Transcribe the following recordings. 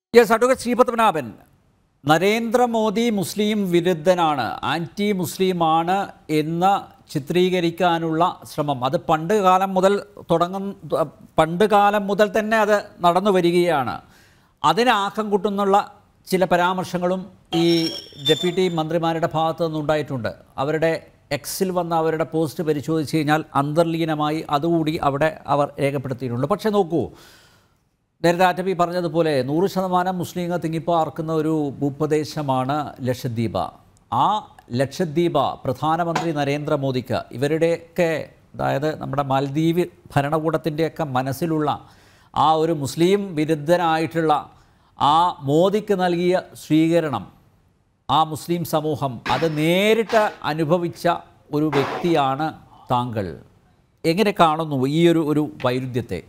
Yes advocate Sreepadmanabhan Narendra Modi മുസ്ലിം വിരുദ്ധനാണ് anti മുസ്ലിമാണ് എന്ന് ചിത്രീകരിക്കാനുള്ള ശ്രമം അത് പണ്ട് കാലം മുതൽ തുടങ്ങുന്ന പണ്ട് കാലം മുതൽ തന്നെ അത് നടന്നു വരികയാണ് അതിന് ആക്കം കൂട്ടുന്നുള്ള ചില പരാമർശങ്ങളും ഈ ഡെപ്യൂട്ടി മന്ത്രിമാരുടെ ഭാഗത്തു നിന്നുണ്ടായിട്ടുണ്ട് അവരുടെ എക്സിൽ വന്ന അവരുടെ പോസ്റ്റ് പരിശോധിച്ച് കഴിഞ്ഞാൽ അന്തർലീനമായി അതുകൂടി അവിടെ അവർ രേഖപ്പെടുത്തിയിട്ടുണ്ട് പക്ഷേ നോക്കൂ നേരത്തെ ആറ്റബി പറഞ്ഞതുപോലെ നൂറ് ശതമാനം മുസ്ലിങ്ങൾ തിങ്ങിപ്പാർക്കുന്ന ഒരു ഭൂപ്രദേശമാണ് ലക്ഷദ്വീപ് ആ ലക്ഷദ്വീപ് പ്രധാനമന്ത്രി നരേന്ദ്രമോദിക്ക് ഇവരുടെയൊക്കെ അതായത് നമ്മുടെ മാലദ്വീപ് ഭരണകൂടത്തിൻ്റെയൊക്കെ മനസ്സിലുള്ള ആ ഒരു മുസ്ലിം വിരുദ്ധനായിട്ടുള്ള ആ മോദിക്ക് നൽകിയ സ്വീകരണം ആ മുസ്ലിം സമൂഹം അത് നേരിട്ട് അനുഭവിച്ച ഒരു വ്യക്തിയാണ് താങ്കൾ എങ്ങനെ കാണുന്നു ഈ ഒരു ഒരു വൈരുദ്ധ്യത്തെ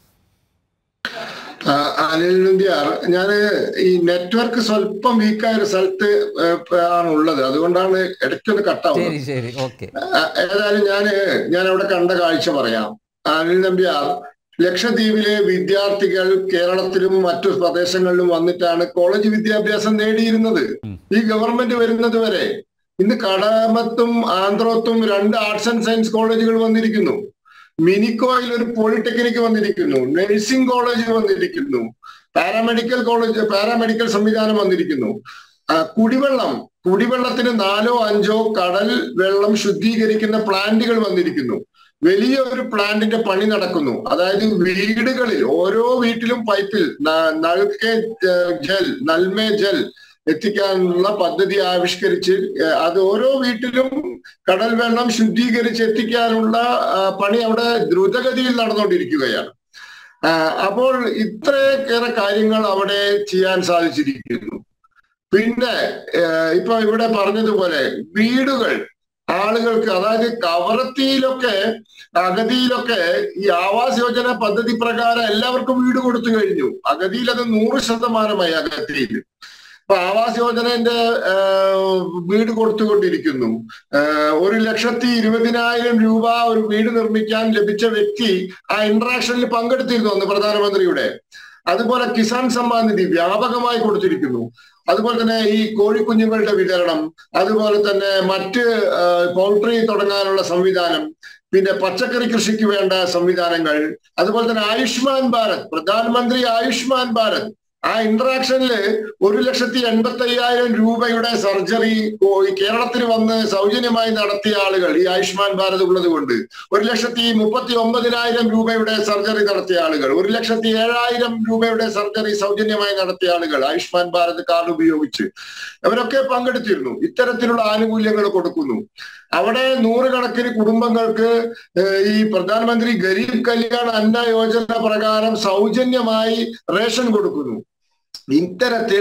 ആ, അനിൽ നന്ദ്യാർ ഞാന് ഈ നെറ്റ്വർക്ക് സ്വല്പം വീക്കായ ഒരു സ്ഥലത്ത് ഏഹ്, ആണ് ഉള്ളത് അതുകൊണ്ടാണ് ഇടയ്ക്കൊന്ന് കട്ടാവുന്നത് ശരി ശരി ഓക്കെ ആ, ഏതായാലും ഞാന് ഞാൻ അവിടെ കണ്ട കാഴ്ച പറയാം അനിൽ നമ്പ്യാർ ലക്ഷദ്വീപിലെ വിദ്യാർത്ഥികൾ കേരളത്തിലും മറ്റു പ്രദേശങ്ങളിലും വന്നിട്ടാണ് കോളേജ് വിദ്യാഭ്യാസം നേടിയിരുന്നത് ഈ ഗവൺമെന്റ് വരുന്നത് വരെ ഇന്ന് കടമത്തും ആന്ധ്രത്തും രണ്ട് ആർട്സ് ആൻഡ് സയൻസ് കോളേജുകൾ വന്നിരിക്കുന്നു മിനിക്കോയിൽ ഒരു പോളിടെക്നിക് വന്നിരിക്കുന്നു നഴ്സിംഗ് കോളേജ് വന്നിരിക്കുന്നു പാരാമെഡിക്കൽ കോളേജ് പാരാമെഡിക്കൽ സംവിധാനം വന്നിരിക്കുന്നു ആ, കുടിവെള്ളം കുടിവെള്ളത്തിന് നാലോ അഞ്ചോ കടൽ വെള്ളം ശുദ്ധീകരിക്കുന്ന പ്ലാന്റുകൾ വന്നിരിക്കുന്നു വലിയ ഒരു പ്ലാന്റിന്റെ പണി നടക്കുന്നു അതായത് വീടുകളിൽ ഓരോ വീട്ടിലും പൈപ്പിൽ ന- നൾക്കെ ജ- ജൽ നൽമേ ജൽ എത്തിക്കാനുള്ള പദ്ധതി ആവിഷ്കരിച്ച് ഏഹ്, അത് ഓരോ വീട്ടിലും കടൽ വെള്ളം ശുദ്ധീകരിച്ച് എത്തിക്കാനുള്ള ആ, പണി അവിടെ ദ്രുതഗതിയിൽ നടന്നുകൊണ്ടിരിക്കുകയാണ് ആ, അപ്പോൾ ഇത്രയേറെ കാര്യങ്ങൾ അവിടെ ചെയ്യാൻ സാധിച്ചിരിക്കുന്നു പിന്നെ ഏഹ്, ഇപ്പൊ ഇവിടെ പറഞ്ഞതുപോലെ വീടുകൾ ആളുകൾക്ക് അതായത് കവറത്തിയിലൊക്കെ അഗതിയിലൊക്കെ ഈ ആവാസ് യോജന പദ്ധതി പ്രകാരം എല്ലാവർക്കും വീട് കൊടുത്തു കഴിഞ്ഞു അഗതിയിൽ അത് നൂറ് ശതമാനമായി അഗതിയിൽ ഇപ്പൊ ആവാസ് യോജനന്റെ ഏഹ്, വീട് കൊടുത്തുകൊണ്ടിരിക്കുന്നു ഏഹ്, ഒരു ലക്ഷത്തി ഇരുപതിനായിരം രൂപ ഒരു വീട് നിർമ്മിക്കാൻ ലഭിച്ച വ്യക്തി ആ ഇന്ററാക്ഷനിൽ പങ്കെടുത്തിരുന്നു അന്ന് പ്രധാനമന്ത്രിയുടെ അതുപോലെ കിസാൻ സമ്മാൻ നിധി വ്യാപകമായി കൊടുത്തിരിക്കുന്നു അതുപോലെ തന്നെ ഈ കോഴിക്കുഞ്ഞുങ്ങളുടെ വിതരണം അതുപോലെ തന്നെ മറ്റ് പൗൾട്രി തുടങ്ങാനുള്ള സംവിധാനം പിന്നെ പച്ചക്കറി കൃഷിക്ക് വേണ്ട സംവിധാനങ്ങൾ അതുപോലെ തന്നെ ആയുഷ്മാൻ ഭാരത് പ്രധാനമന്ത്രി ആയുഷ്മാൻ ഭാരത് ആ ഇന്ററാക്ഷനില് ഒരു ലക്ഷത്തി എൺപത്തി അയ്യായിരം രൂപയുടെ സർജറി കേരളത്തിൽ വന്ന് സൗജന്യമായി നടത്തിയ ആളുകൾ ഈ ആയുഷ്മാൻ ഭാരത് ഉള്ളത് കൊണ്ട് ഒരു ലക്ഷത്തി മുപ്പത്തി ഒമ്പതിനായിരം രൂപയുടെ സർജറി നടത്തിയ ആളുകൾ ഒരു ലക്ഷത്തി ഏഴായിരം രൂപയുടെ സർജറി സൗജന്യമായി നടത്തിയ ആളുകൾ ആയുഷ്മാൻ ഭാരത് കാർഡ് ഉപയോഗിച്ച് അവരൊക്കെ പങ്കെടുത്തിരുന്നു ഇത്തരത്തിലുള്ള ആനുകൂല്യങ്ങൾ കൊടുക്കുന്നു അവിടെ നൂറുകണക്കിന് കുടുംബങ്ങൾക്ക് ഏഹ്, ഈ പ്രധാനമന്ത്രി ഗരീബ് കല്യാൺ അന്ന യോജന പ്രകാരം സൗജന്യമായി റേഷൻ കൊടുക്കുന്നു ഇത്തരത്തിൽ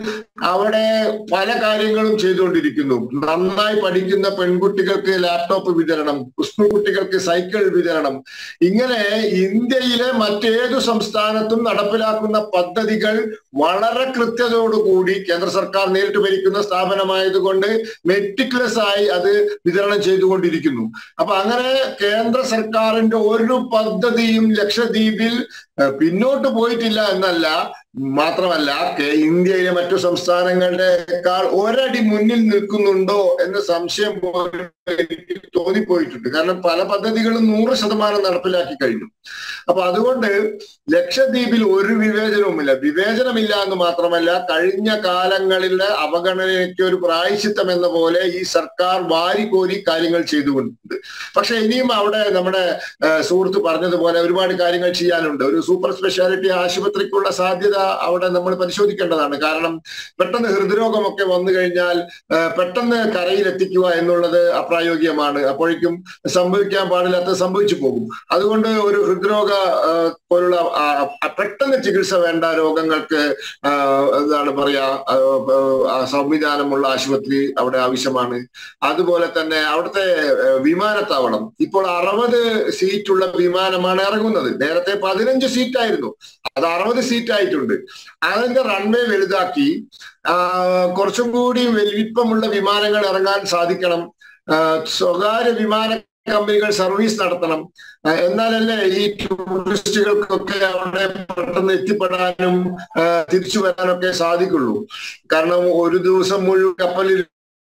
അവിടെ പല കാര്യങ്ങളും ചെയ്തുകൊണ്ടിരിക്കുന്നു നന്നായി പഠിക്കുന്ന പെൺകുട്ടികൾക്ക് ലാപ്ടോപ്പ് വിതരണം സ്കൂൾ കുട്ടികൾക്ക് സൈക്കിൾ വിതരണം ഇങ്ങനെ ഇന്ത്യയിലെ മറ്റേതു സംസ്ഥാനത്തും നടപ്പിലാക്കുന്ന പദ്ധതികൾ വളരെ കൃത്യതയോടുകൂടി കേന്ദ്ര സർക്കാർ നേരിട്ട് ഭരിക്കുന്ന സ്ഥാപനമായതുകൊണ്ട് മെറ്റിക്കുലസ് ആയി അത് വിതരണം ചെയ്തുകൊണ്ടിരിക്കുന്നു അപ്പൊ അങ്ങനെ കേന്ദ്ര സർക്കാരിന്റെ ഒരു പദ്ധതിയും ലക്ഷദ്വീപിൽ ഏഹ്, പിന്നോട്ട് പോയിട്ടില്ല എന്നല്ല മാത്രമല്ല കേ- ഇന്ത്യയിലെ മറ്റു സംസ്ഥാനങ്ങളുടെക്കാൾ ഒരടി മുന്നിൽ നിൽക്കുന്നുണ്ടോ എന്ന സംശയം പോലും എനിക്ക് തോന്നിപ്പോയിട്ടുണ്ട് കാരണം പല പദ്ധതികളും നൂറ് ശതമാനം നടപ്പിലാക്കി കഴിഞ്ഞു അപ്പൊ അതുകൊണ്ട് ലക്ഷദ്വീപിൽ ഒരു വിവേചനവുമില്ല വിവേചനമില്ല എന്ന് മാത്രമല്ല കഴിഞ്ഞ കാലങ്ങളിലെ അവഗണനയ്ക്ക് ഒരു പ്രായശ്ചിത്തം എന്ന പോലെ ഈ സർക്കാർ വാരിക്കോരി കാര്യങ്ങൾ ചെയ്തുകൊണ്ടുണ്ട് പക്ഷെ ഇനിയും അവിടെ നമ്മുടെ ആ, സുഹൃത്ത് പറഞ്ഞതുപോലെ ഒരുപാട് കാര്യങ്ങൾ ചെയ്യാനുണ്ട് ഒരു സൂപ്പർ സ്പെഷ്യാലിറ്റി ആശുപത്രിക്കുള്ള സാധ്യത അവിടെ നമ്മൾ പരിശോധിക്കേണ്ടതാണ് കാരണം പെട്ടെന്ന് ഹൃദ്രോഗമൊക്കെ വന്നു കഴിഞ്ഞാൽ ആ, പെട്ടെന്ന് കരയിലെത്തിക്കുക എന്നുള്ളത് അപ്രായോഗികമാണ് അപ്പോഴേക്കും സംഭവിക്കാൻ പാടില്ലാത്ത സംഭവിച്ചു പോകും അതുകൊണ്ട് ഒരു ഹൃദ്രോഗ ആ, പോലുള്ള ആ, ആ, പെട്ടെന്ന് ചികിത്സ വേണ്ട രോഗങ്ങൾക്ക് ആ, എന്താണ് പറയാ ആ, ആ, സംവിധാനമുള്ള ആശുപത്രി അവിടെ ആവശ്യമാണ് അതുപോലെ തന്നെ അവിടുത്തെ ആ, വിമാനത്താവളം ഇപ്പോൾ അറുപത് സീറ്റുള്ള വിമാനമാണ് ഇറങ്ങുന്നത് നേരത്തെ പതിനഞ്ച് സീറ്റായിരുന്നു അത് അറുപത് സീറ്റ് ആയിട്ടുണ്ട് അതിന്റെ റൺവേ വലുതാക്കി ആ, കുറച്ചും കൂടി വലിപ്പമുള്ള വിമാനങ്ങൾ ഇറങ്ങാൻ സാധിക്കണം ആ, സ്വകാര്യ വിമാന കമ്പനികൾ സർവീസ് നടത്തണം ആ, എന്നാലല്ലേ ഈ ടൂറിസ്റ്റുകൾക്കൊക്കെ അവിടെ പെട്ടെന്ന് എത്തിപ്പെടാനും ആ, തിരിച്ചു വരാനൊക്കെ സാധിക്കുള്ളൂ കാരണം ഒരു ദിവസം മുഴുവൻ കപ്പലിൽ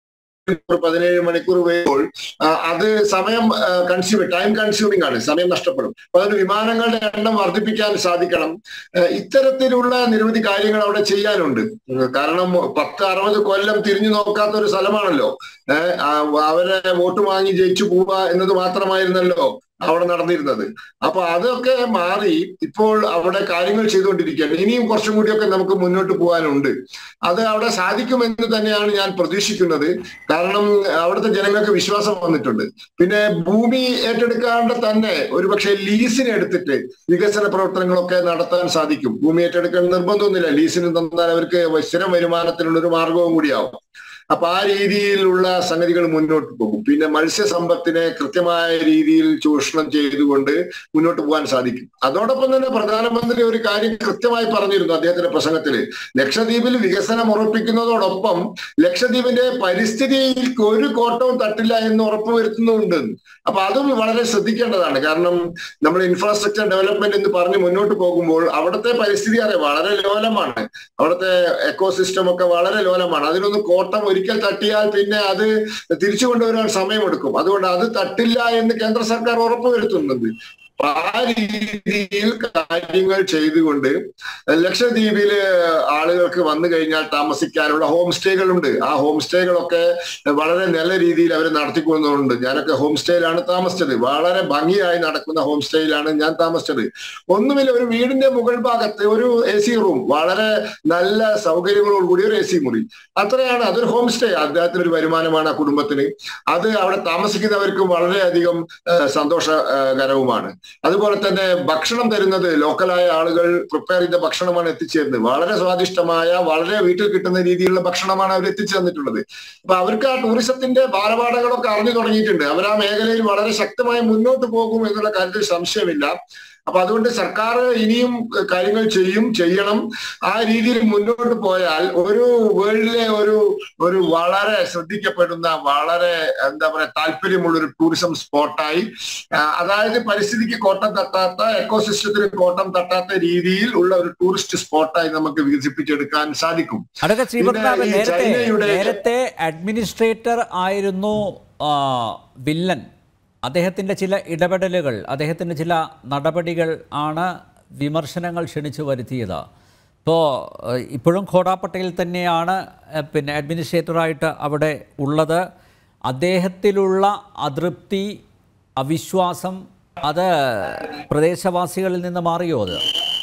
പതിനേഴ് മണിക്കൂർ വരുമ്പോൾ ആ, അത് സമയം കൺസ്യൂമിങ് ടൈം കൺസ്യൂമിംഗ് ആണ് സമയം നഷ്ടപ്പെടും അപ്പൊ അതിന് വിമാനങ്ങളുടെ എണ്ണം വർദ്ധിപ്പിക്കാൻ സാധിക്കണം ആ, ഇത്തരത്തിലുള്ള നിരവധി കാര്യങ്ങൾ അവിടെ ചെയ്യാനുണ്ട് ഉം, കാരണം പത്ത് അറുപത് കൊല്ലം തിരിഞ്ഞു നോക്കാത്ത ഒരു സ്ഥലമാണല്ലോ ഏഹ് അവരെ വോട്ട് വാങ്ങി ജയിച്ചു പോവുക എന്നത് മാത്രമായിരുന്നല്ലോ അവിടെ നടന്നിരുന്നത് അപ്പൊ അതൊക്കെ മാറി ഇപ്പോൾ അവിടെ കാര്യങ്ങൾ ചെയ്തുകൊണ്ടിരിക്കുകയാണ് ഇനിയും കുറച്ചും കൂടിയൊക്കെ നമുക്ക് മുന്നോട്ട് പോകാനുണ്ട് അത് അവിടെ സാധിക്കുമെന്ന് തന്നെയാണ് ഞാൻ പ്രതീക്ഷിക്കുന്നത് കാരണം അവിടുത്തെ ജനങ്ങൾക്ക് വിശ്വാസം വന്നിട്ടുണ്ട് പിന്നെ ഭൂമി ഏറ്റെടുക്കാണ്ട് തന്നെ ഒരുപക്ഷെ ലീസിന് എടുത്തിട്ട് വികസന പ്രവർത്തനങ്ങളൊക്കെ നടത്താൻ സാധിക്കും ഭൂമി ഏറ്റെടുക്കാൻ നിർബന്ധമൊന്നുമില്ല ലീസിന് തന്നാൽ അവർക്ക് സ്ഥിരം വരുമാനത്തിനുള്ള ഒരു മാർഗവും കൂടിയാവും അപ്പൊ ആ രീതിയിലുള്ള സംഗതികൾ മുന്നോട്ട് പോകും പിന്നെ മത്സ്യസമ്പത്തിനെ കൃത്യമായ രീതിയിൽ ചൂഷണം ചെയ്തുകൊണ്ട് മുന്നോട്ട് പോകാൻ സാധിക്കും അതോടൊപ്പം തന്നെ പ്രധാനമന്ത്രി ഒരു കാര്യം കൃത്യമായി പറഞ്ഞിരുന്നു അദ്ദേഹത്തിന്റെ പ്രസംഗത്തില് ലക്ഷദ്വീപിൽ വികസനം ഉറപ്പിക്കുന്നതോടൊപ്പം ലക്ഷദ്വീപിന്റെ പരിസ്ഥിതിയിൽ ഒരു കോട്ടവും തട്ടില്ല എന്ന് ഉറപ്പുവരുത്തുന്നുണ്ട് അപ്പൊ അതും വളരെ ശ്രദ്ധിക്കേണ്ടതാണ് കാരണം നമ്മൾ ഇൻഫ്രാസ്ട്രക്ചർ ഡെവലപ്മെന്റ് എന്ന് പറഞ്ഞ് മുന്നോട്ട് പോകുമ്പോൾ അവിടുത്തെ പരിസ്ഥിതി അറിയാം വളരെ ലോലമാണ് അവിടുത്തെ എക്കോസിസ്റ്റം ഒക്കെ വളരെ ലോലമാണ് അതിനൊന്ന് കോട്ടം ഒരിക്കൽ തട്ടിയാൽ പിന്നെ അത് തിരിച്ചു കൊണ്ടുവരാൻ സമയമെടുക്കും അതുകൊണ്ട് അത് തട്ടില്ല എന്ന് കേന്ദ്ര സർക്കാർ ഉറപ്പുവരുത്തുന്നുണ്ട് അപ്പൊ ആ രീതിയിൽ കാര്യങ്ങൾ ചെയ്തുകൊണ്ട് ലക്ഷദ്വീപില് ആളുകൾക്ക് വന്നു കഴിഞ്ഞാൽ താമസിക്കാനുള്ള ഹോം സ്റ്റേകളുണ്ട് ആ ഹോം സ്റ്റേകളൊക്കെ വളരെ നല്ല രീതിയിൽ അവർ നടത്തിക്കൊണ്ടുണ്ട് ഞാനൊക്കെ ഹോം സ്റ്റേയിലാണ് താമസിച്ചത് വളരെ ഭംഗിയായി നടക്കുന്ന ഹോം സ്റ്റേയിലാണ് ഞാൻ താമസിച്ചത് ഒന്നുമില്ല ഒരു വീടിന്റെ മുകൾ ഭാഗത്ത് ഒരു എ സി റൂം വളരെ നല്ല സൗകര്യങ്ങളോട് കൂടി ഒരു എ സി മുറി അത്രയാണ് അതൊരു ഹോം സ്റ്റേ അദ്ദേഹത്തിന് ഒരു വരുമാനമാണ് ആ കുടുംബത്തിന് അത് അവിടെ താമസിക്കുന്നവർക്കും വളരെയധികം ഏഹ്, സന്തോഷകരവുമാണ് അതുപോലെ തന്നെ ഭക്ഷണം തരുന്നത് ലോക്കലായ ആളുകൾ പ്രിപ്പയർ ചെയ്ത ഭക്ഷണമാണ് എത്തിച്ചേരുന്നത് വളരെ സ്വാദിഷ്ടമായ വളരെ വീട്ടിൽ കിട്ടുന്ന രീതിയിലുള്ള ഭക്ഷണമാണ് അവർ എത്തിച്ചു തന്നിട്ടുള്ളത് അപ്പൊ അവർക്ക് ആ ടൂറിസത്തിന്റെ ഭാരപാഠങ്ങളൊക്കെ അറിഞ്ഞു തുടങ്ങിയിട്ടുണ്ട് അവർ ആ മേഖലയിൽ വളരെ ശക്തമായി മുന്നോട്ട് പോകും എന്നുള്ള കാര്യത്തിൽ സംശയമില്ല അപ്പൊ അതുകൊണ്ട് സർക്കാർ ഇനിയും കാര്യങ്ങൾ ചെയ്യും ചെയ്യണം ആ രീതിയിൽ മുന്നോട്ട് പോയാൽ ഒരു വേൾഡിലെ ഒരു ഒരു വളരെ ശ്രദ്ധിക്കപ്പെടുന്ന വളരെ എന്താ പറയാ താല്പര്യമുള്ള ഒരു ടൂറിസം സ്പോട്ടായി ആ, അതായത് പരിസ്ഥിതിക്ക് കോട്ടം തട്ടാത്ത എക്കോസിസ്റ്റത്തിന് കോട്ടം തട്ടാത്ത രീതിയിൽ ഉള്ള ഒരു ടൂറിസ്റ്റ് സ്പോട്ടായി നമുക്ക് വികസിപ്പിച്ചെടുക്കാൻ സാധിക്കും അതൊക്കെ ശ്രീപത്മനാഭൻ പിന്നെ ഈ നേരത്തെ ചൈനയുടെ- നേരത്തെ അഡ്മിനിസ്ട്രേറ്റർ ആയിരുന്നു ആ, വില്ലൻ അദ്ദേഹത്തിൻ്റെ ചില ഇടപെടലുകൾ അദ്ദേഹത്തിൻ്റെ ചില നടപടികൾ ആണ് വിമർശനങ്ങൾ ക്ഷണിച്ചു വരുത്തിയത് ഇപ്പോൾ ഇപ്പോഴും ഖോഡ പട്ടേൽ തന്നെയാണ് ഏഹ്, പിന്നെ അഡ്മിനിസ്ട്രേറ്ററായിട്ട് അവിടെ ഉള്ളത് അദ്ദേഹത്തിലുള്ള അതൃപ്തി അവിശ്വാസം അത് പ്രദേശവാസികളിൽ നിന്ന് മാറിയോ അത്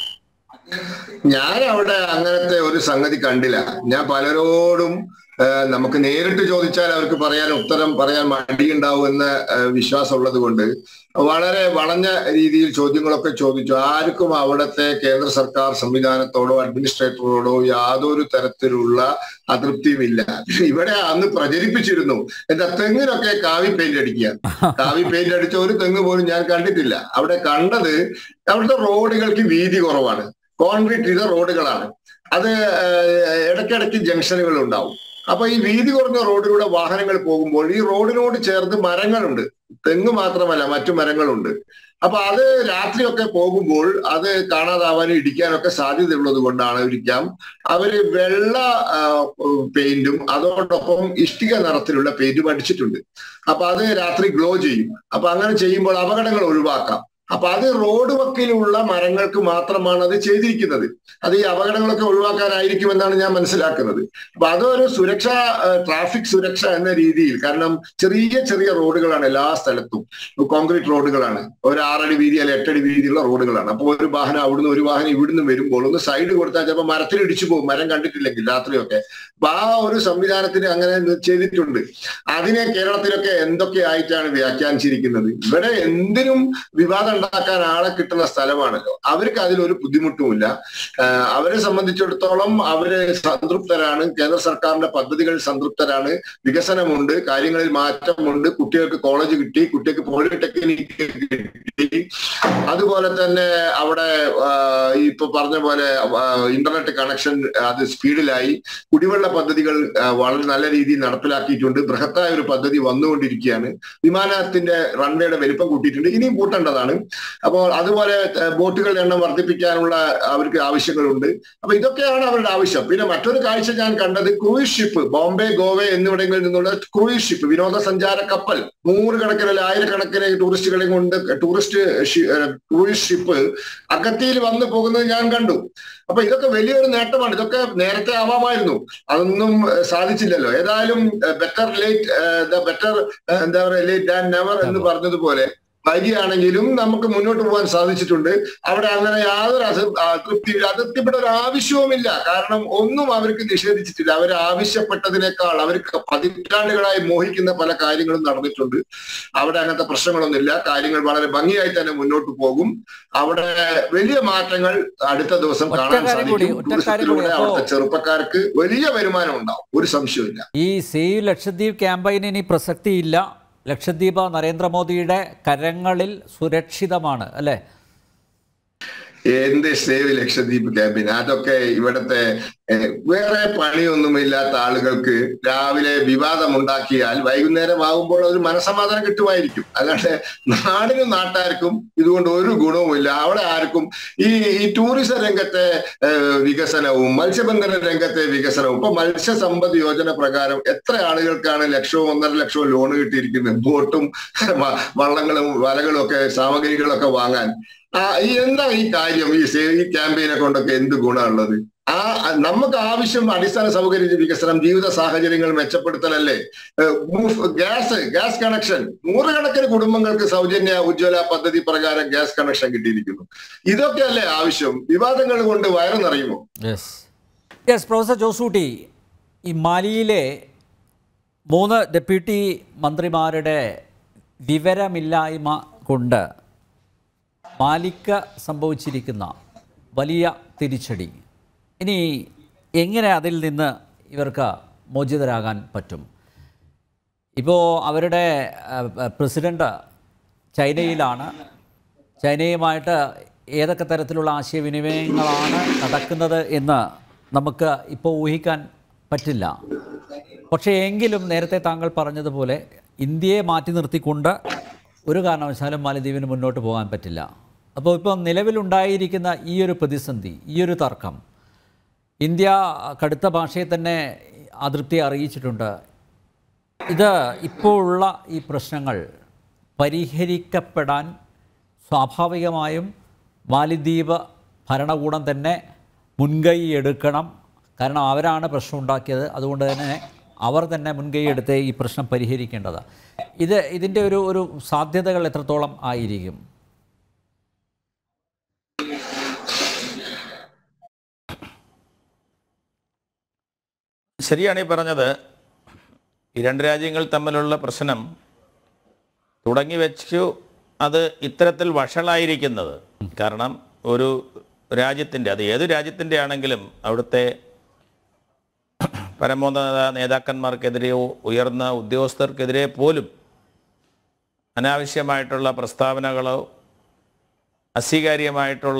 ഞാൻ അവിടെ അങ്ങനത്തെ ഒരു സംഗതി കണ്ടില്ല ഞാൻ പലരോടും ആ, നമുക്ക് നേരിട്ട് ചോദിച്ചാൽ അവർക്ക് പറയാൻ ഉത്തരം പറയാൻ മടിയുണ്ടാവുമെന്ന ആ, വിശ്വാസമുള്ളത് കൊണ്ട് വളരെ വളഞ്ഞ രീതിയിൽ ചോദ്യങ്ങളൊക്കെ ചോദിച്ചു ആർക്കും അവിടുത്തെ കേന്ദ്ര സർക്കാർ സംവിധാനത്തോടോ അഡ്മിനിസ്ട്രേറ്ററോടോ യാതൊരു തരത്തിലുള്ള അതൃപ്തിയുമില്ല ഇവിടെ അന്ന് പ്രചരിപ്പിച്ചിരുന്നു എന്താ തെങ്ങിനൊക്കെ കാവി പെയിന്റ് അടിക്കുക കാവി പെയിന്റ് അടിച്ച ഒരു തെങ്ങ് പോലും ഞാൻ കണ്ടിട്ടില്ല അവിടെ കണ്ടത് അവിടുത്തെ റോഡുകൾക്ക് വീതി കുറവാണ് കോൺക്രീറ്റ് ചെയ്ത റോഡുകളാണ് അത് ഏഹ്, ഇടയ്ക്കിടയ്ക്ക് ജംഗ്ഷനുകൾ ഉണ്ടാവും അപ്പൊ ഈ വീതി കുറഞ്ഞ റോഡിലൂടെ വാഹനങ്ങൾ പോകുമ്പോൾ ഈ റോഡിനോട് ചേർന്ന് മരങ്ങളുണ്ട് തെങ്ങ് മാത്രമല്ല മറ്റു മരങ്ങളുണ്ട് അപ്പൊ അത് രാത്രിയൊക്കെ പോകുമ്പോൾ അത് കാണാതാവാനും ഇടിക്കാനൊക്കെ സാധ്യതയുള്ളത് കൊണ്ടാണ് ഇരിക്കാം അവര് വെള്ള ആ, പെയിന്റും അതോടൊപ്പം ഇഷ്ടിക നിറത്തിലുള്ള പെയിന്റും അടിച്ചിട്ടുണ്ട് അപ്പൊ അത് രാത്രി ഗ്ലോ ചെയ്യും അപ്പൊ അങ്ങനെ ചെയ്യുമ്പോൾ അപകടങ്ങൾ ഒഴിവാക്കാം അപ്പൊ അത് റോഡ് വക്കിലുള്ള മരങ്ങൾക്ക് മാത്രമാണ് അത് ചെയ്തിരിക്കുന്നത് അത് ഈ അപകടങ്ങളൊക്കെ ഒഴിവാക്കാനായിരിക്കുമെന്നാണ് ഞാൻ മനസ്സിലാക്കുന്നത് അപ്പൊ അതൊരു സുരക്ഷ ട്രാഫിക് സുരക്ഷ എന്ന രീതിയിൽ കാരണം ചെറിയ ചെറിയ റോഡുകളാണ് എല്ലാ സ്ഥലത്തും കോൺക്രീറ്റ് റോഡുകളാണ് ഒരു ആറടി വീതി അല്ലെ എട്ടടി വീതിയുള്ള റോഡുകളാണ് അപ്പോൾ ഒരു വാഹനം അവിടുന്ന് ഒരു വാഹനം ഇവിടുന്ന് വരുമ്പോൾ ഒന്ന് സൈഡ് കൊടുത്താൽ ചിലപ്പോൾ മരത്തിൽ ഇടിച്ചു പോകും മരം കണ്ടിട്ടില്ലെങ്കിൽ രാത്രിയൊക്കെ അപ്പൊ ആ ഒരു സംവിധാനത്തിന് അങ്ങനെ ചെയ്തിട്ടുണ്ട് അതിനെ കേരളത്തിലൊക്കെ എന്തൊക്കെ ആയിട്ടാണ് വ്യാഖ്യാനിച്ചിരിക്കുന്നത് ഇവിടെ എന്തിനും വിവാദം ഉണ്ടാക്കാൻ ആളെ കിട്ടുന്ന സ്ഥലമാണല്ലോ അവർക്ക് അതിലൊരു ബുദ്ധിമുട്ടുമില്ല ആഹ് അവരെ സംബന്ധിച്ചിടത്തോളം അവര് സംതൃപ്തരാണ് കേന്ദ്ര സർക്കാരിന്റെ പദ്ധതികൾ സംതൃപ്തരാണ് വികസനമുണ്ട് കാര്യങ്ങളിൽ മാറ്റമുണ്ട് കുട്ടികൾക്ക് കോളേജ് കിട്ടി കുട്ടികൾക്ക് പോളിടെക്നിക്ക് കിട്ടി അതുപോലെ തന്നെ അവിടെ ആഹ് ഈ ഇപ്പൊ പറഞ്ഞ പോലെ ആഹ് ഇന്റർനെറ്റ് കണക്ഷൻ അത് സ്പീഡിലായി കുടിവെള്ള പദ്ധതികൾ ആഹ് വളരെ നല്ല രീതിയിൽ നടപ്പിലാക്കിയിട്ടുണ്ട് ബൃഹത്തായ ഒരു പദ്ധതി വന്നുകൊണ്ടിരിക്കുകയാണ് വിമാനത്തിന്റെ റൺവേയുടെ വലിപ്പം കൂട്ടിയിട്ടുണ്ട് ഇനിയും കൂട്ടേണ്ടതാണ് അപ്പോൾ അതുപോലെ ഏഹ് ബോട്ടുകളുടെ എണ്ണം വർദ്ധിപ്പിക്കാനുള്ള അവർക്ക് ആവശ്യങ്ങളുണ്ട് അപ്പൊ ഇതൊക്കെയാണ് അവരുടെ ആവശ്യം പിന്നെ മറ്റൊരു കാഴ്ച ഞാൻ കണ്ടത് ക്രൂയിസ് ഷിപ്പ് ബോംബെ ഗോവ എന്നിവിടങ്ങളിൽ നിന്നുള്ള ക്രൂയിസ് ഷിപ്പ് വിനോദസഞ്ചാര കപ്പൽ നൂറുകണക്കിന് അല്ല ആയിരക്കണക്കിന് ടൂറിസ്റ്റുകളെയും കൊണ്ട് ടൂറിസ്റ്റ് ഷി- ഏഹ് ക്രൂയിസ് ഷിപ്പ് അഗത്തിയിൽ വന്നു പോകുന്നത് ഞാൻ കണ്ടു അപ്പൊ ഇതൊക്കെ വലിയൊരു നേട്ടമാണ് ഇതൊക്കെ നേരത്തെ ആവാമായിരുന്നു അതൊന്നും ഏഹ് സാധിച്ചില്ലല്ലോ ഏതായാലും ബെറ്റർ ലേറ്റ് ബെറ്റർ എന്താ പറയുക ലേറ്റ് ദാൻ നെവർ എന്ന് പറഞ്ഞതുപോലെ വൈകിയാണെങ്കിലും നമുക്ക് മുന്നോട്ട് പോകാൻ സാധിച്ചിട്ടുണ്ട് അവിടെ അങ്ങനെ യാതൊരു അസ അതൃപ്തി അതൃപ്തിപ്പെട്ട ഒരു ആവശ്യവുമില്ല കാരണം ഒന്നും അവർക്ക് നിഷേധിച്ചിട്ടില്ല അവർ ആവശ്യപ്പെട്ടതിനേക്കാൾ അവർക്ക് പതിറ്റാണ്ടുകളായി മോഹിക്കുന്ന പല കാര്യങ്ങളും നടന്നിട്ടുണ്ട് അവിടെ അങ്ങനത്തെ പ്രശ്നങ്ങളൊന്നുമില്ല കാര്യങ്ങൾ വളരെ ഭംഗിയായി തന്നെ മുന്നോട്ട് പോകും അവിടെ വലിയ മാറ്റങ്ങൾ അടുത്ത ദിവസം ഒറ്റ കാണാൻ കാര്യം കൂടി, സാധിക്കും ഒറ്റ കാര്യം കൂടി. ടൂറിസത്തിലൂടെ അപ്പോ- അവിടുത്തെ ചെറുപ്പക്കാർക്ക് വലിയ വരുമാനം ഉണ്ടാവും ഒരു സംശയമില്ല ഈ സേവ് ലക്ഷദ്വീപ് ക്യാമ്പയിന് ഇനി പ്രസക്തിയില്ല ലക്ഷദ്വീപ് നരേന്ദ്രമോദിയുടെ കരങ്ങളിൽ സുരക്ഷിതമാണ് അല്ലേ എന്ത് സേവ് ലക്ഷദ്വീപ് ക്യാമ്പിൻ അതൊക്കെ ഇവിടുത്തെ ഏഹ്, വേറെ പണിയൊന്നുമില്ലാത്ത ആളുകൾക്ക് രാവിലെ വിവാദം ഉണ്ടാക്കിയാൽ വൈകുന്നേരം ആകുമ്പോൾ ഒരു മനസമാധാനം കിട്ടുമായിരിക്കും അല്ലാണ്ട് നാടിനും നാട്ടാർക്കും ഇതുകൊണ്ട് ഒരു ഗുണവുമില്ല അവിടെ ആർക്കും ഈ ഈ ടൂറിസം രംഗത്തെ ഏഹ്, വികസനവും മത്സ്യബന്ധന രംഗത്തെ വികസനവും ഇപ്പൊ മത്സ്യസമ്പദ് യോജന പ്രകാരം എത്ര ആളുകൾക്കാണ് ലക്ഷവും ഒന്നര ലക്ഷവും ലോൺ കിട്ടിയിരിക്കുന്നത് ബോട്ടും വ- വള്ളങ്ങളും വലകളും ഒക്കെ സാമഗ്രികളൊക്കെ വാങ്ങാൻ ആ ഈ എന്താ ഈ കാര്യം ഈ സേ- ഈ ക്യാമ്പയിനെ കൊണ്ടൊക്കെ എന്ത് ഗുണമുള്ളത് ആ നമുക്ക് ആവശ്യം അടിസ്ഥാന സൗകര്യ വികസനം ജീവിത സാഹചര്യങ്ങൾ മെച്ചപ്പെടുത്തലല്ലേ ഏഹ് മൂഫ്- ഗ്യാസ് ഗ്യാസ് കണക്ഷൻ നൂറുകണക്കിന് കുടുംബങ്ങൾക്ക് സൗജന്യ ഉജ്ജ്വല പദ്ധതി പ്രകാരം ഗ്യാസ് കണക്ഷൻ കിട്ടിയിരിക്കുന്നു ഇതൊക്കെയല്ലേ ആവശ്യം വിവാദങ്ങൾ കൊണ്ട് വയറ് നിറയുമോ യെസ് യെസ് പ്രൊഫസർ ജോസൂട്ടി ഈ മാലിയിലെ മൂന്ന് ഡെപ്യൂട്ടി മന്ത്രിമാരുടെ വിവരമില്ലായ്മ കൊണ്ട് മാലിക്ക് സംഭവിച്ചിരിക്കുന്ന വലിയ തിരിച്ചടി ഇനി എങ്ങനെ അതിൽ നിന്ന് ഇവർക്ക് മോചിതരാകാൻ പറ്റും ഇപ്പോൾ അവരുടെ അഹ്, പ്രസിഡന്റ് ചൈനയിലാണ് ചൈനയുമായിട്ട് ഏതൊക്കെ തരത്തിലുള്ള ആശയവിനിമയങ്ങളാണ് നടക്കുന്നത് എന്ന് നമുക്ക് ഇപ്പോൾ ഊഹിക്കാൻ പറ്റില്ല പക്ഷേ എങ്കിലും നേരത്തെ താങ്കൾ പറഞ്ഞതുപോലെ ഇന്ത്യയെ മാറ്റി നിർത്തിക്കൊണ്ട് ഒരു കാരണവശാലും മാലദ്വീപിന് മുന്നോട്ട് പോകാൻ പറ്റില്ല അപ്പോൾ ഇപ്പോൾ നിലവിലുണ്ടായിരിക്കുന്ന ഈ ഒരു പ്രതിസന്ധി ഈ ഒരു തർക്കം ഇന്ത്യ കടുത്ത ഭാഷയെ തന്നെ അതൃപ്തി അറിയിച്ചിട്ടുണ്ട് ഇത് ഇപ്പോൾ ഉള്ള ഈ പ്രശ്നങ്ങൾ പരിഹരിക്കപ്പെടാൻ സ്വാഭാവികമായും മാലിദ്വീപ് ഭരണകൂടം തന്നെ മുൻകൈ എടുക്കണം കാരണം അവരാണ് പ്രശ്നം ഉണ്ടാക്കിയത് അതുകൊണ്ട് തന്നെ അവർ തന്നെ മുൻകൈ എടുത്ത് ഈ പ്രശ്നം പരിഹരിക്കേണ്ടത് ഇത് ഇതിൻ്റെ ഒരു ഒരു സാധ്യതകൾ എത്രത്തോളം ആയിരിക്കും ശരിയാണ് ഈ പറഞ്ഞത് ഈ രണ്ട് രാജ്യങ്ങൾ തമ്മിലുള്ള പ്രശ്നം തുടങ്ങി വെച്ചു അത് ഇത്തരത്തിൽ വഷളായിരിക്കുന്നത് കാരണം ഒരു രാജ്യത്തിൻ്റെ അത് ഏത് രാജ്യത്തിൻ്റെ ആണെങ്കിലും അവിടുത്തെ പരമോന്നത നേതാക്കന്മാർക്കെതിരെയോ ഉയർന്ന ഉദ്യോഗസ്ഥർക്കെതിരെ പോലും അനാവശ്യമായിട്ടുള്ള പ്രസ്താവനകളോ അസ്വീകാര്യമായിട്ടുള്ള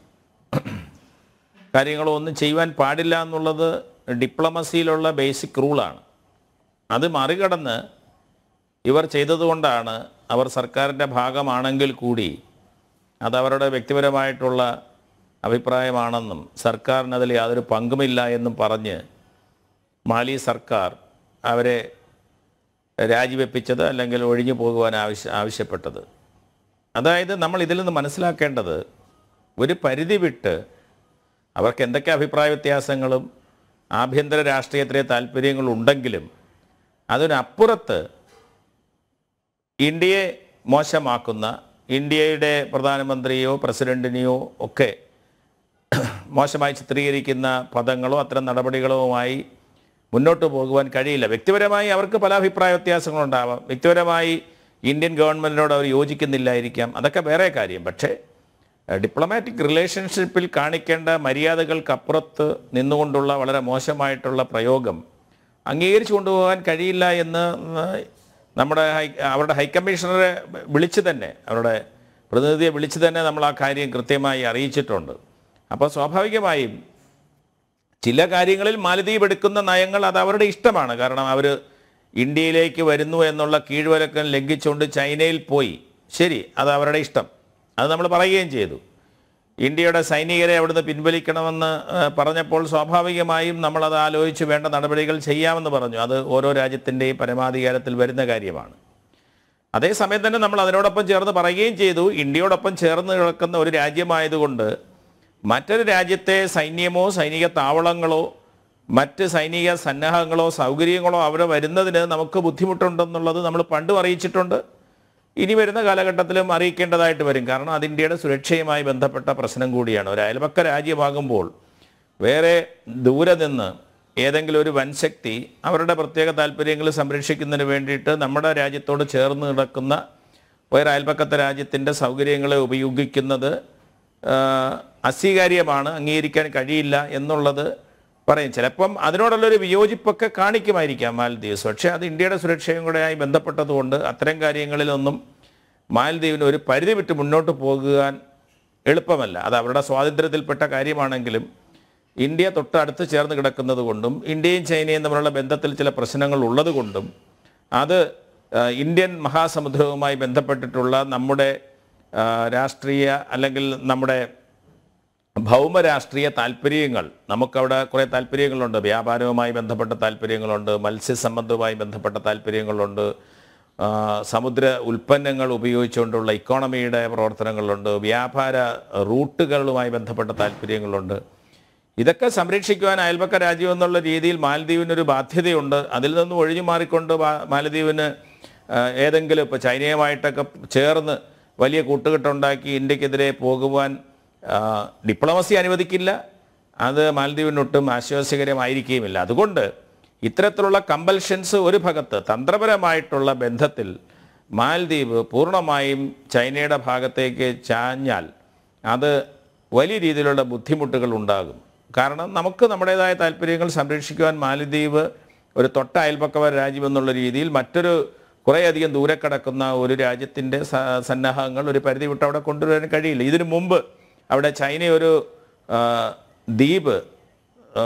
കാര്യങ്ങളോ ഒന്നും ചെയ്യുവാൻ പാടില്ല എന്നുള്ളത് ഡിപ്ലോമസിയിലുള്ള ബേസിക് റൂളാണ് അത് മറികടന്ന് ഇവർ ചെയ്തതുകൊണ്ടാണ് അവർ സർക്കാരിൻ്റെ ഭാഗമാണെങ്കിൽ കൂടി അത് അവരുടെ വ്യക്തിപരമായിട്ടുള്ള അഭിപ്രായമാണെന്നും സർക്കാരിന് അതിൽ യാതൊരു പങ്കുമില്ല എന്നും പറഞ്ഞ് മാലി സർക്കാർ അവരെ രാജിവെപ്പിച്ചത് അല്ലെങ്കിൽ ഒഴിഞ്ഞു പോകുവാൻ ആവശ്യ ആവശ്യപ്പെട്ടത് അതായത് നമ്മൾ ഇതിൽ നിന്ന് മനസ്സിലാക്കേണ്ടത് ഒരു പരിധി വിട്ട് അവർക്ക് എന്തൊക്കെ അഭിപ്രായ വ്യത്യാസങ്ങളും ആഭ്യന്തര രാഷ്ട്രീയത്തിലെ താല്പര്യങ്ങളുണ്ടെങ്കിലും അതിനപ്പുറത്ത് ഇന്ത്യയെ മോശമാക്കുന്ന ഇന്ത്യയുടെ പ്രധാനമന്ത്രിയോ പ്രസിഡന്റിനെയോ ഒക്കെ മോശമായി ചിത്രീകരിക്കുന്ന പദങ്ങളോ അത്തരം നടപടികളുമായി മുന്നോട്ട് പോകുവാൻ കഴിയില്ല വ്യക്തിപരമായി അവർക്ക് പല അഭിപ്രായ വ്യത്യാസങ്ങളുണ്ടാവാം വ്യക്തിപരമായി ഇന്ത്യൻ ഗവൺമെൻറ്റിനോട് അവർ യോജിക്കുന്നില്ലായിരിക്കാം അതൊക്കെ വേറെ കാര്യം പക്ഷേ ഡിപ്ലോമാറ്റിക് റിലേഷൻഷിപ്പിൽ കാണിക്കേണ്ട മര്യാദകൾക്കപ്പുറത്ത് നിന്നുകൊണ്ടുള്ള വളരെ മോശമായിട്ടുള്ള പ്രയോഗം അംഗീകരിച്ചു കൊണ്ടുപോകാൻ കഴിയില്ല എന്ന് നമ്മുടെ ഹൈ അവരുടെ ഹൈക്കമ്മീഷണറെ വിളിച്ച് തന്നെ അവരുടെ പ്രതിനിധിയെ വിളിച്ച് തന്നെ നമ്മൾ ആ കാര്യം കൃത്യമായി അറിയിച്ചിട്ടുണ്ട് അപ്പോൾ സ്വാഭാവികമായും ചില കാര്യങ്ങളിൽ മാലദ്വീപ് എടുക്കുന്ന നയങ്ങൾ അത് അവരുടെ ഇഷ്ടമാണ് കാരണം അവർ ഇന്ത്യയിലേക്ക് വരുന്നു എന്നുള്ള കീഴ്വഴക്കം ലംഘിച്ചുകൊണ്ട് ചൈനയിൽ പോയി ശരി അത് അവരുടെ ഇഷ്ടം അത് നമ്മൾ പറയുകയും ചെയ്തു ഇന്ത്യയുടെ സൈനികരെ അവിടുന്ന് പിൻവലിക്കണമെന്ന് ആ, പറഞ്ഞപ്പോൾ സ്വാഭാവികമായും നമ്മളത് ആലോചിച്ച് വേണ്ട നടപടികൾ ചെയ്യാമെന്ന് പറഞ്ഞു അത് ഓരോ രാജ്യത്തിൻ്റെയും പരമാധികാരത്തിൽ വരുന്ന കാര്യമാണ് അതേസമയം തന്നെ നമ്മൾ അതിനോടൊപ്പം ചേർന്ന് പറയുകയും ചെയ്തു ഇന്ത്യയോടൊപ്പം ചേർന്ന് കിടക്കുന്ന ഒരു രാജ്യമായതുകൊണ്ട് മറ്റൊരു രാജ്യത്തെ സൈന്യമോ സൈനിക താവളങ്ങളോ മറ്റ് സൈനിക സന്നാഹങ്ങളോ സൗകര്യങ്ങളോ അവിടെ വരുന്നതിന് നമുക്ക് ബുദ്ധിമുട്ടുണ്ടെന്നുള്ളത് നമ്മൾ പണ്ടും അറിയിച്ചിട്ടുണ്ട് ഇനി വരുന്ന കാലഘട്ടത്തിലും അറിയിക്കേണ്ടതായിട്ട് വരും കാരണം അത് ഇന്ത്യയുടെ സുരക്ഷയുമായി ബന്ധപ്പെട്ട പ്രശ്നം കൂടിയാണ് ഒരു അയൽപക്ക രാജ്യമാകുമ്പോൾ വേറെ ദൂരെ നിന്ന് ഏതെങ്കിലും ഒരു വൻശക്തി അവരുടെ പ്രത്യേക താല്പര്യങ്ങൾ സംരക്ഷിക്കുന്നതിന് വേണ്ടിയിട്ട് നമ്മുടെ രാജ്യത്തോട് ചേർന്ന് കിടക്കുന്ന വേറെ അയൽപക്കത്തെ രാജ്യത്തിൻ്റെ സൗകര്യങ്ങളെ ഉപയോഗിക്കുന്നത് ആ, അസ്വീകാര്യമാണ് അംഗീകരിക്കാൻ കഴിയില്ല എന്നുള്ളത് പറയും ചിലപ്പം അതിനോടുള്ളൊരു വിയോജിപ്പൊക്കെ കാണിക്കുമായിരിക്കാം മാലദ്വീപ്സ് പക്ഷേ അത് ഇന്ത്യയുടെ സുരക്ഷയും കൂടെയായി ബന്ധപ്പെട്ടതുകൊണ്ട് അത്തരം കാര്യങ്ങളിലൊന്നും മാലദ്വീപിന് ഒരു പരിധി വിട്ട് മുന്നോട്ട് പോകുവാൻ എളുപ്പമല്ല അത് അവരുടെ സ്വാതന്ത്ര്യത്തിൽപ്പെട്ട കാര്യമാണെങ്കിലും ഇന്ത്യ തൊട്ടടുത്ത് ചേർന്ന് കിടക്കുന്നത് കൊണ്ടും ഇന്ത്യയും ചൈനയും തമ്മിലുള്ള ബന്ധത്തിൽ ചില പ്രശ്നങ്ങൾ ഉള്ളത് കൊണ്ടും അത് ആ, ഇന്ത്യൻ മഹാസമുദ്രവുമായി ബന്ധപ്പെട്ടിട്ടുള്ള നമ്മുടെ ആ, രാഷ്ട്രീയ അല്ലെങ്കിൽ നമ്മുടെ ഭൗമരാഷ്ട്രീയ താല്പര്യങ്ങൾ നമുക്കവിടെ കുറേ താല്പര്യങ്ങളുണ്ട് വ്യാപാരവുമായി ബന്ധപ്പെട്ട താല്പര്യങ്ങളുണ്ട് മത്സ്യസംബന്ധവുമായി ബന്ധപ്പെട്ട താല്പര്യങ്ങളുണ്ട് ആ, സമുദ്ര ഉൽപ്പന്നങ്ങൾ ഉപയോഗിച്ചുകൊണ്ടുള്ള ഇക്കോണമിയുടെ പ്രവർത്തനങ്ങളുണ്ട് വ്യാപാര റൂട്ടുകളുമായി ബന്ധപ്പെട്ട താല്പര്യങ്ങളുണ്ട് ഇതൊക്കെ സംരക്ഷിക്കുവാൻ അയൽപക്ക രാജ്യം എന്നുള്ള രീതിയിൽ മാലദ്വീപിനൊരു ബാധ്യതയുണ്ട് അതിൽ നിന്നും ഒഴിഞ്ഞു മാറിക്കൊണ്ട് മാ- മാലദ്വീപിന് ആ, ഏതെങ്കിലും ഇപ്പോൾ ചൈനയുമായിട്ടൊക്കെ ചേർന്ന് വലിയ കൂട്ടുകെട്ടുണ്ടാക്കി ഇന്ത്യക്കെതിരെ പോകുവാൻ ആ, ഡിപ്ലോമസി അനുവദിക്കില്ല അത് മാലദ്വീപിനൊട്ടും ആശ്വാസകരമായിരിക്കുകയുമില്ല അതുകൊണ്ട് ഇത്തരത്തിലുള്ള കമ്പൽഷൻസ് ഒരു ഭാഗത്ത് തന്ത്രപരമായിട്ടുള്ള ബന്ധത്തിൽ മാലദ്വീപ് പൂർണ്ണമായും ചൈനയുടെ ഭാഗത്തേക്ക് ചാഞ്ഞാൽ അത് വലിയ രീതിയിലുള്ള ബുദ്ധിമുട്ടുകൾ ഉണ്ടാകും കാരണം നമുക്ക് നമ്മുടേതായ താല്പര്യങ്ങൾ സംരക്ഷിക്കുവാൻ മാലദ്വീപ് ഒരു തൊട്ട അയൽപക്ക രാജ്യം എന്നുള്ള രീതിയിൽ മറ്റൊരു കുറേയധികം ദൂരെ കിടക്കുന്ന ഒരു രാജ്യത്തിൻ്റെ സ- സന്നാഹങ്ങൾ ഒരു പരിധി വിട്ട് അവിടെ കൊണ്ടുവരാൻ കഴിയില്ല ഇതിനു മുമ്പ് അവിടെ ചൈന ഒരു ആ, ദ്വീപ് ആ,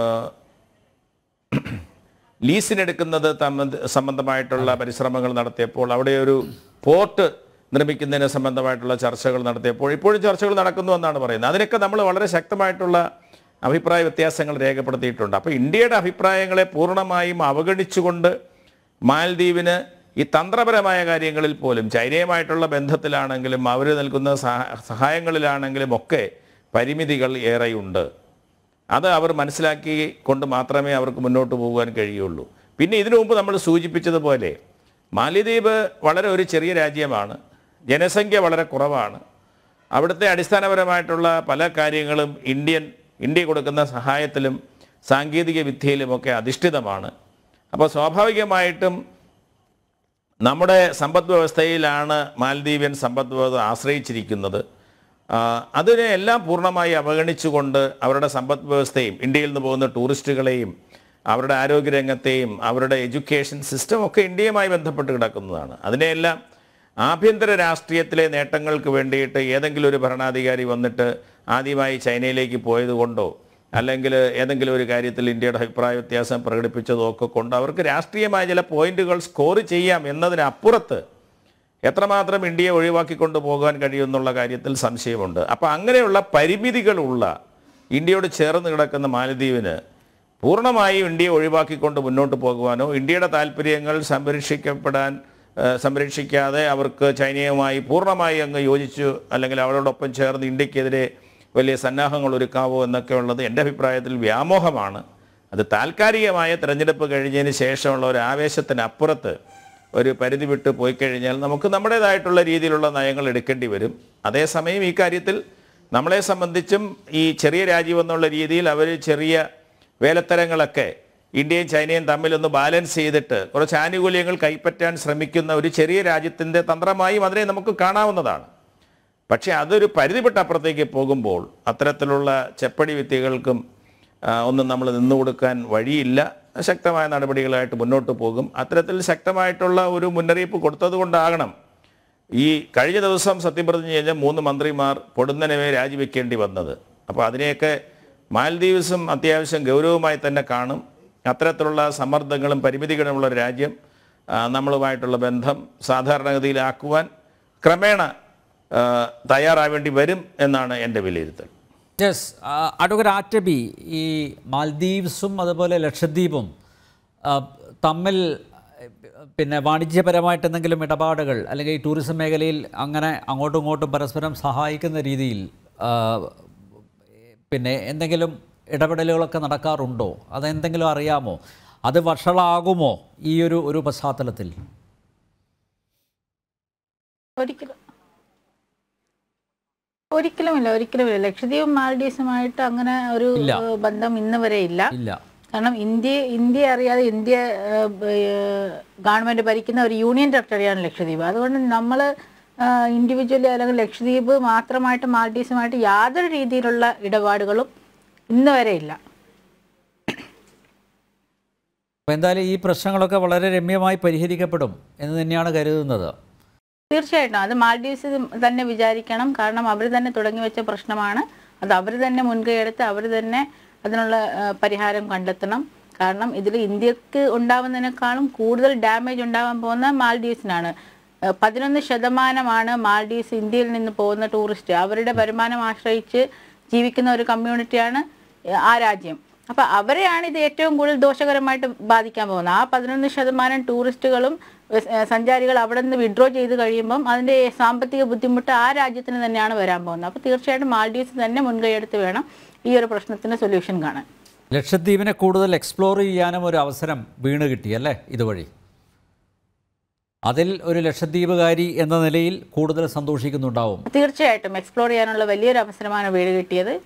ലീസിനെടുക്കുന്നത് തമ്മ- സംബന്ധമായിട്ടുള്ള പരിശ്രമങ്ങൾ നടത്തിയപ്പോൾ അവിടെ ഒരു പോർട്ട് നിർമ്മിക്കുന്നതിന് സംബന്ധമായിട്ടുള്ള ചർച്ചകൾ നടത്തിയപ്പോൾ ഇപ്പോഴും ചർച്ചകൾ നടക്കുന്നു എന്നാണ് പറയുന്നത് അതിനൊക്കെ നമ്മൾ വളരെ ശക്തമായിട്ടുള്ള അഭിപ്രായ വ്യത്യാസങ്ങൾ രേഖപ്പെടുത്തിയിട്ടുണ്ട് അപ്പോൾ ഇന്ത്യയുടെ അഭിപ്രായങ്ങളെ പൂർണ്ണമായും അവഗണിച്ചുകൊണ്ട് മാലദ്വീപിന് ഈ തന്ത്രപരമായ കാര്യങ്ങളിൽ പോലും ചൈനയുമായിട്ടുള്ള ബന്ധത്തിലാണെങ്കിലും അവർ നൽകുന്ന സഹ- സഹായങ്ങളിലാണെങ്കിലും ഒക്കെ പരിമിതികൾ ഏറെയുണ്ട് അത് അവർ മനസ്സിലാക്കി കൊണ്ട് മാത്രമേ അവർക്ക് മുന്നോട്ട് പോകാൻ കഴിയുള്ളൂ പിന്നെ ഇതിനു മുമ്പ് നമ്മൾ സൂചിപ്പിച്ചതുപോലെ മാലിദ്വീപ് വളരെ ഒരു ചെറിയ രാജ്യമാണ് ജനസംഖ്യ വളരെ കുറവാണ് അവിടുത്തെ അടിസ്ഥാനപരമായിട്ടുള്ള പല കാര്യങ്ങളും ഇന്ത്യൻ ഇന്ത്യ കൊടുക്കുന്ന സഹായത്തിലും സാങ്കേതിക വിദ്യയിലുമൊക്കെ അധിഷ്ഠിതമാണ് അപ്പോൾ സ്വാഭാവികമായിട്ടും നമ്മുടെ സമ്പദ് വ്യവസ്ഥയിലാണ് മാലദ്വീപ്യൻ സമ്പദ് വ്യവസ്ഥ ആശ്രയിച്ചിരിക്കുന്നത് ആ, അതിനെ എല്ലാം പൂർണ്ണമായി അവഗണിച്ചുകൊണ്ട് അവരുടെ സമ്പദ് വ്യവസ്ഥയും ഇന്ത്യയിൽ നിന്ന് പോകുന്ന ടൂറിസ്റ്റുകളെയും അവരുടെ ആരോഗ്യരംഗത്തെയും അവരുടെ എഡ്യൂക്കേഷൻ സിസ്റ്റം ഒക്കെ ഇന്ത്യയുമായി ബന്ധപ്പെട്ട് കിടക്കുന്നതാണ് അതിനെയെല്ലാം ആഭ്യന്തര രാഷ്ട്രീയത്തിലെ നേട്ടങ്ങൾക്ക് വേണ്ടിയിട്ട് ഏതെങ്കിലും ഒരു ഭരണാധികാരി വന്നിട്ട് ആദ്യമായി ചൈനയിലേക്ക് പോയത് കൊണ്ടോ അല്ലെങ്കിൽ ഏതെങ്കിലും ഒരു കാര്യത്തിൽ ഇന്ത്യയുടെ അഭിപ്രായ വ്യത്യാസം പ്രകടിപ്പിച്ചതോ ഒക്കെ കൊണ്ട് അവർക്ക് രാഷ്ട്രീയമായ ചില പോയിന്റുകൾ സ്കോർ ചെയ്യാം എന്നതിനപ്പുറത്ത് എത്രമാത്രം ഇന്ത്യയെ ഒഴിവാക്കിക്കൊണ്ട് പോകാൻ കഴിയുമെന്നുള്ള കാര്യത്തിൽ സംശയമുണ്ട് അപ്പോൾ അങ്ങനെയുള്ള പരിമിതികളുള്ള ഇന്ത്യയോട് ചേർന്ന് കിടക്കുന്ന മാലദ്വീപിന് പൂർണ്ണമായും ഇന്ത്യയെ ഒഴിവാക്കിക്കൊണ്ട് മുന്നോട്ട് പോകുവാനോ ഇന്ത്യയുടെ താല്പര്യങ്ങൾ സംരക്ഷിക്കപ്പെടാൻ ഏഹ്, സംരക്ഷിക്കാതെ അവർക്ക് ചൈനയുമായി പൂർണ്ണമായി അങ്ങ് യോജിച്ചു അല്ലെങ്കിൽ അവരോടൊപ്പം ചേർന്ന് ഇന്ത്യക്കെതിരെ വലിയ സന്നാഹങ്ങൾ ഒരുക്കാവോ എന്നൊക്കെ ഉള്ളത് എൻ്റെ അഭിപ്രായത്തിൽ വ്യാമോഹമാണ് അത് താൽക്കാലികമായ തിരഞ്ഞെടുപ്പ് കഴിഞ്ഞതിന് ശേഷമുള്ള ഒരു ആവേശത്തിനപ്പുറത്ത് ഒരു പരിധി വിട്ട് പോയി കഴിഞ്ഞാൽ നമുക്ക് നമ്മുടേതായിട്ടുള്ള രീതിയിലുള്ള നയങ്ങൾ എടുക്കേണ്ടി വരും അതേസമയം ഈ കാര്യത്തിൽ നമ്മളെ സംബന്ധിച്ചും ഈ ചെറിയ രാജ്യം എന്നുള്ള രീതിയിൽ അവർ ചെറിയ വേലത്തരങ്ങളൊക്കെ ഇന്ത്യയും ചൈനയും തമ്മിലൊന്ന് ബാലൻസ് ചെയ്തിട്ട് കുറച്ച് ആനുകൂല്യങ്ങൾ കൈപ്പറ്റാൻ ശ്രമിക്കുന്ന ഒരു ചെറിയ രാജ്യത്തിൻ്റെ തന്ത്രമായും അതിനെ നമുക്ക് കാണാവുന്നതാണ് പക്ഷേ അതൊരു പരിധിപ്പെട്ട അപ്പുറത്തേക്ക് പോകുമ്പോൾ അത്തരത്തിലുള്ള ചെപ്പടി വിദ്യകൾക്കും ആ, ഒന്നും നമ്മൾ നിന്നു കൊടുക്കാൻ വഴിയില്ല ശക്തമായ നടപടികളായിട്ട് മുന്നോട്ട് പോകും അത്തരത്തിൽ ശക്തമായിട്ടുള്ള ഒരു മുന്നറിയിപ്പ് കൊടുത്തതുകൊണ്ടാകണം ഈ കഴിഞ്ഞ ദിവസം സത്യപ്രതിജ്ഞ ചെയ്ത മൂന്ന് മന്ത്രിമാർ പൊടുന്നനവേ രാജിവെക്കേണ്ടി വന്നത് അപ്പോൾ അതിനെയൊക്കെ മാൽദീവ്സും അത്യാവശ്യം ഗൗരവമായി തന്നെ കാണും അത്തരത്തിലുള്ള സമ്മർദ്ദങ്ങളും പരിമിതികളുമുള്ള ഒരു രാജ്യം ആ, നമ്മളുമായിട്ടുള്ള ബന്ധം സാധാരണഗതിയിലാക്കുവാൻ ക്രമേണ ആ, തയ്യാറാവേണ്ടി വരും എന്നാണ് എൻ്റെ വിലയിരുത്തൽ യെസ് അഡ്വക്കറ്റ് ആറ്റബി ഈ മാൽദീവ്സും അതുപോലെ ലക്ഷദ്വീപും ആ, തമ്മിൽ ഏ, പിന്നെ വാണിജ്യപരമായിട്ട് എന്തെങ്കിലും ഇടപാടുകൾ അല്ലെങ്കിൽ ഈ ടൂറിസം മേഖലയിൽ അങ്ങനെ അങ്ങോട്ടും ഇങ്ങോട്ടും പരസ്പരം സഹായിക്കുന്ന രീതിയിൽ ആ, പിന്നെ എന്തെങ്കിലും ഇടപെടലുകളൊക്കെ നടക്കാറുണ്ടോ അതെന്തെങ്കിലും അറിയാമോ അത് വഷളാകുമോ ഈ ഒരു ഒരു പശ്ചാത്തലത്തിൽ ഒരിക്കലും ഒരിക്കലുമില്ല ഒരിക്കലുമില്ല ലക്ഷദ്വീപ് മാൽഡീവ്സുമായിട്ട് അങ്ങനെ ഒരു ഇല്ല. ഏഹ്, ബന്ധം ഇന്ന് വരെ ഇല്ല ഇല്ല കാരണം ഇന്ത്യ ഇന്ത്യ അറിയാതെ ഇന്ത്യ ഗവൺമെന്റ് ഭരിക്കുന്ന ഒരു യൂണിയൻ ടെറിട്ടറിയാണ് ലക്ഷദ്വീപ് അതുകൊണ്ട് നമ്മൾ ഇൻഡിവിജ്വലി അല്ലെങ്കിൽ ലക്ഷദ്വീപ് മാത്രമായിട്ട് മാൽഡീവ്സുമായിട്ട് യാതൊരു രീതിയിലുള്ള ഇടപാടുകളും ഇന്ന് വരെ ഇല്ല അപ്പോൾ എന്തായാലും ഈ പ്രശ്നങ്ങളൊക്കെ വളരെ രമ്യമായി പരിഹരിക്കപ്പെടും എന്ന് തന്നെയാണ് കരുതുന്നത് തീർച്ചയായിട്ടും അത് മാൽഡീവ്സ് തന്നെ വിചാരിക്കണം കാരണം അവർ തന്നെ തുടങ്ങി വെച്ച പ്രശ്നമാണ് അത് അവർ തന്നെ മുൻകൈയെടുത്ത് അവർ തന്നെ അതിനുള്ള ആ, പരിഹാരം കണ്ടെത്തണം കാരണം ഇതിൽ ഇന്ത്യക്ക് ഉണ്ടാവുന്നതിനേക്കാളും കൂടുതൽ ഡാമേജ് ഉണ്ടാവാൻ പോകുന്ന മാൽഡീവ്സിനാണ് ആ, പതിനൊന്ന് ശതമാനമാണ് മാൽഡീവ്സ് ഇന്ത്യയിൽ നിന്ന് പോകുന്ന ടൂറിസ്റ്റ് അവരുടെ വരുമാനം ആശ്രയിച്ച് ജീവിക്കുന്ന ഒരു കമ്മ്യൂണിറ്റിയാണ് ആ രാജ്യം അപ്പൊ അവരെയാണ് ഇത് ഏറ്റവും കൂടുതൽ ദോഷകരമായിട്ട് ബാധിക്കാൻ പോകുന്നത് ആ പതിനൊന്ന് ശതമാനം ടൂറിസ്റ്റുകളും ഏഹ്, സഞ്ചാരികൾ അവിടെ നിന്ന് വിഡ്രോ ചെയ്ത് കഴിയുമ്പം അതിന്റെ സാമ്പത്തിക ബുദ്ധിമുട്ട് ആ രാജ്യത്തിന് തന്നെയാണ് വരാൻ പോകുന്നത് അപ്പോൾ തീർച്ചയായിട്ടും മാൽഡീവ്സ് തന്നെ മുൻകൈയെടുത്ത് വേണം ഈ ഒരു പ്രശ്നത്തിന് സൊല്യൂഷൻ കാണാൻ ലക്ഷദ്വീപിനെ കൂടുതൽ എക്സ്പ്ലോർ ചെയ്യാനും ഒരു അവസരം വീണ് കിട്ടി അല്ലേ ഇതുവഴി അതിൽ ഒരു ലക്ഷദ്വീപുകാരി എന്ന നിലയിൽ കൂടുതൽ സന്തോഷിക്കുന്നുണ്ടാവും തീർച്ചയായിട്ടും എക്സ്പ്ലോർ ചെയ്യാനുള്ള വലിയൊരു അവസരമാണ് വീട് കിട്ടിയത്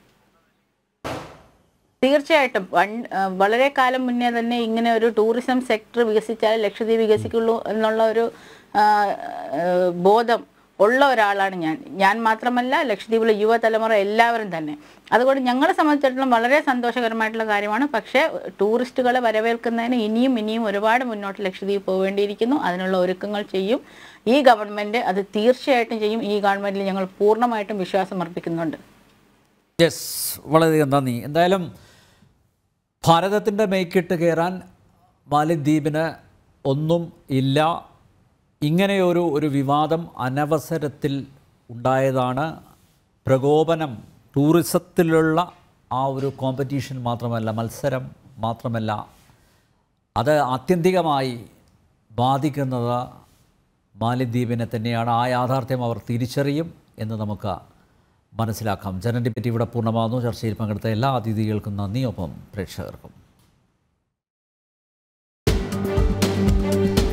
തീർച്ചയായിട്ടും വൺ- ആ, വളരെ കാലം മുന്നേ തന്നെ ഇങ്ങനെ ഒരു ടൂറിസം സെക്ടർ വികസിച്ചാൽ ലക്ഷദ്വീപ് വികസിക്കുള്ളൂ എന്നുള്ള ഒരു ആ, ആ, ബോധം ഉള്ള ഒരാളാണ് ഞാൻ ഞാൻ മാത്രമല്ല ലക്ഷദ്വീപിലെ യുവതലമുറ എല്ലാവരും തന്നെ അതുകൊണ്ട് ഞങ്ങളെ സംബന്ധിച്ചിടത്തോളം വളരെ സന്തോഷകരമായിട്ടുള്ള കാര്യമാണ് പക്ഷേ ടൂറിസ്റ്റുകളെ വരവേൽക്കുന്നതിന് ഇനിയും ഇനിയും ഒരുപാട് മുന്നോട്ട് ലക്ഷദ്വീപ് പോവേണ്ടിയിരിക്കുന്നു അതിനുള്ള ഒരുക്കങ്ങൾ ചെയ്യും ഈ ഗവൺമെൻറ് അത് തീർച്ചയായിട്ടും ചെയ്യും ഈ ഗവൺമെൻറ്റിൽ ഞങ്ങൾ പൂർണ്ണമായിട്ടും വിശ്വാസം അർപ്പിക്കുന്നുണ്ട് യെസ് വളരെയധികം നന്ദി എന്തായാലും ഭാരതത്തിൻ്റെ മേക്കിട്ട് കയറാൻ മാലിദ്വീപിന് ഒന്നും ഇല്ല ഇങ്ങനെയൊരു ഒരു വിവാദം അനവസരത്തിൽ ഉണ്ടായതാണ് പ്രകോപനം ടൂറിസത്തിലുള്ള ആ ഒരു കോമ്പറ്റീഷൻ മാത്രമല്ല മത്സരം മാത്രമല്ല അത് ആത്യന്തികമായി ബാധിക്കുന്നത് മാലിദ്വീപിനെ തന്നെയാണ് ആ യാഥാർത്ഥ്യം അവർ തിരിച്ചറിയും എന്ന് നമുക്ക് മനസ്സിലാക്കാം ജനൻ്റെ പറ്റി ഇവിടെ പൂർണ്ണമാകുന്നു ചർച്ചയിൽ പങ്കെടുത്ത എല്ലാ അതിഥികൾക്കും നന്ദി ഒപ്പം പ്രേക്ഷകർക്കും